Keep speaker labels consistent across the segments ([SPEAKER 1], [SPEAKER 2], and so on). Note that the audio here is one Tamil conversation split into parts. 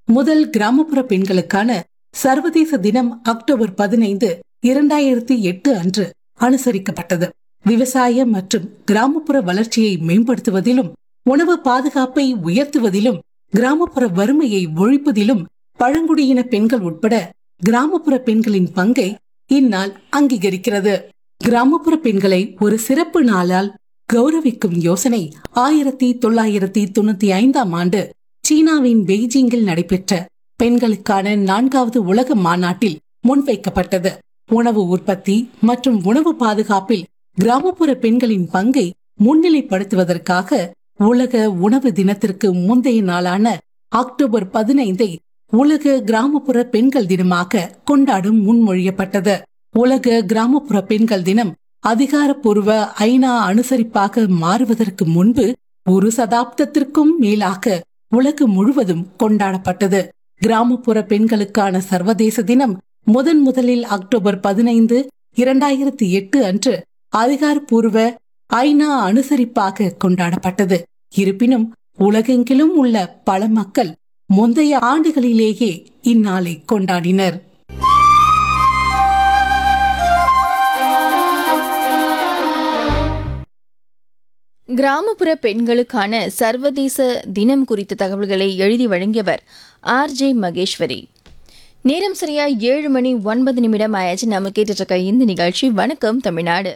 [SPEAKER 1] முதல் கிராமப்புற பெண்களுக்கான சர்வதேச தினம் அக்டோபர் பதினைந்து இரண்டாயிரத்தி எட்டு அன்று அனுசரிக்கப்பட்டது விவசாய மற்றும் கிராமப்புற வளர்ச்சியை மேம்படுத்துவதிலும் உணவு பாதுகாப்பை உயர்த்துவதிலும் கிராமப்புற வறுமையை ஒழிப்பதிலும் பழங்குடியின பெண்கள் உட்பட கிராமப்புற பெண்களின் பங்கை இந்நாள் அங்கீகரிக்கிறது கிராமப்புற பெண்களை ஒரு சிறப்பு நாளால் கௌரவிக்கும் யோசனை ஆயிரத்தி தொள்ளாயிரத்தி தொண்ணூத்தி ஐந்தாம் ஆண்டு சீனாவின் பெய்ஜிங்கில் நடைபெற்ற பெண்களுக்கான நான்காவது உலக மாநாட்டில் முன்வைக்கப்பட்டது உணவு உற்பத்தி மற்றும் உணவு பாதுகாப்பில் கிராமப்புற பெண்களின் பங்கை முன்னிலைப்படுத்துவதற்காக உலக உணவு தினத்திற்கு முந்தைய நாளான அக்டோபர் பதினைந்தை உலக கிராமப்புற பெண்கள் தினமாக கொண்டாடும் முன்மொழியப்பட்டது உலக கிராமப்புற பெண்கள் தினம் அதிகாரப்பூர்வ ஐநா அனுசரிப்பாக மாறுவதற்கு முன்பு ஒரு சதாப்தத்திற்கும் மேலாக உலகம் முழுவதும் கொண்டாடப்பட்டது கிராமப்புற பெண்களுக்கான சர்வதேச தினம் முதன் முதலில் அக்டோபர் பதினைந்து இரண்டாயிரத்தி எட்டு அன்று அதிகாரப்பூர்வ ஐநா அனுசரிப்பாக கொண்டாடப்பட்டது இருப்பினும் உலகெங்கிலும் உள்ள பல மக்கள் முந்தைய ஆண்டுகளிலேயே இந்நாளை கொண்டாடினர்
[SPEAKER 2] கிராமப்புற பெண்களுக்கான சர்வதேச தினம் குறித்த தகவல்களை எழுதி வழங்கியவர் ஆர் ஜே மகேஸ்வரி நேரம் சரியா ஏழு மணி ஒன்பது நிமிடம் ஆயாச்சு நம்ம கேட்டுட்டு இருக்க இந்த நிகழ்ச்சி வணக்கம் தமிழ்நாடு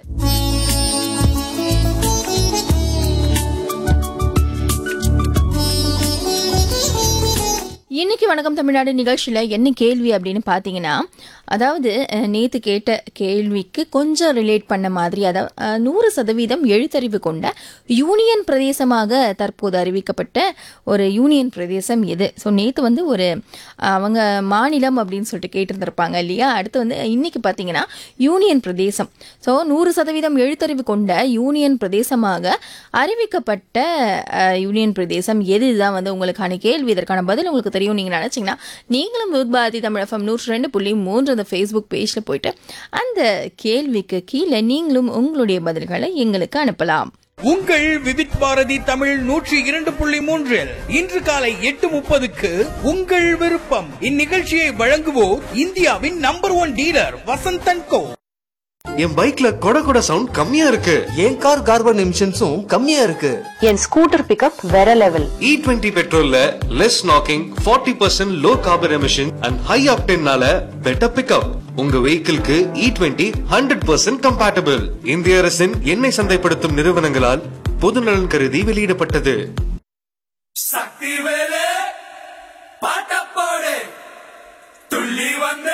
[SPEAKER 2] இன்னைக்கு வணக்கம் தமிழ்நாடு நிகழ்ச்சியில் என்ன கேள்வி அப்படின்னு பார்த்தீங்கன்னா அதாவது அஹ், நேத்து கேட்ட கேள்விக்கு கொஞ்சம் ரிலேட் பண்ண மாதிரி அதாவது அஹ், நூறு சதவீதம் எழுத்தறிவு கொண்ட யூனியன் பிரதேசமாக தற்போது அறிவிக்கப்பட்ட ஒரு யூனியன் பிரதேசம் எது ஸோ நேற்று வந்து ஒரு அஹ், அவங்க மாநிலம் அப்படின்னு சொல்லிட்டு கேட்டிருந்திருப்பாங்க இல்லையா அடுத்து வந்து இன்னைக்கு பார்த்தீங்கன்னா யூனியன் பிரதேசம் ஸோ நூறு சதவீதம் எழுத்தறிவு கொண்ட யூனியன் பிரதேசமாக அறிவிக்கப்பட்ட அஹ், யூனியன் பிரதேசம் எது இதுதான் வந்து உங்களுக்கான கேள்வி இதற்கான பதில் உங்களுக்கு தெரியும் நீங்கள் நினச்சிங்கன்னா நீங்களும் வித் பாரதி தமிழ் எஃப்எம் நூற்றி ரெண்டு புள்ளி மூன்று அந்த ஃபேஸ்புக் பேஜில் போயிட்டு அந்த கேள்விக்கு கீழே நீங்களும் உங்களுடைய பதில்களை எங்களுக்கு அனுப்பலாம்
[SPEAKER 3] உங்கள் விவித் பாரதி தமிழ் நூற்றி இரண்டு புள்ளி மூன்றில் இன்று காலை எட்டு முப்பதுக்கு உங்கள் விருப்பம் இந்நிகழ்ச்சியை வழங்குவோர் இந்தியாவின் number one dealer Vasanthan co
[SPEAKER 4] என் பைக்ல கொட கொட சவுண்ட் கம்மியா இருக்கு
[SPEAKER 5] என் கார் கார்பன் எமிஷன்ஸும் கம்மியா இருக்கு
[SPEAKER 6] என் ஸ்கூட்டர் பிக்கப் வேற லெவல்
[SPEAKER 4] இ டுவெண்ட்டி பெட்ரோல்ல less knocking forty percent low carbon emission and high ஆப்டென்னால பெட்டர் பிக்கப் உங்க வெஹிக்கிள்க்கு E twenty hundred percent compatible இந்திய அரசின் எண்ணெய் சந்தைப்படுத்தும் நிறுவனங்களால் பொதுநலன் கருதி வெளியிடப்பட்டது
[SPEAKER 7] சக்தி வேலு பாட்டப்பாடு துள்ளி வந்த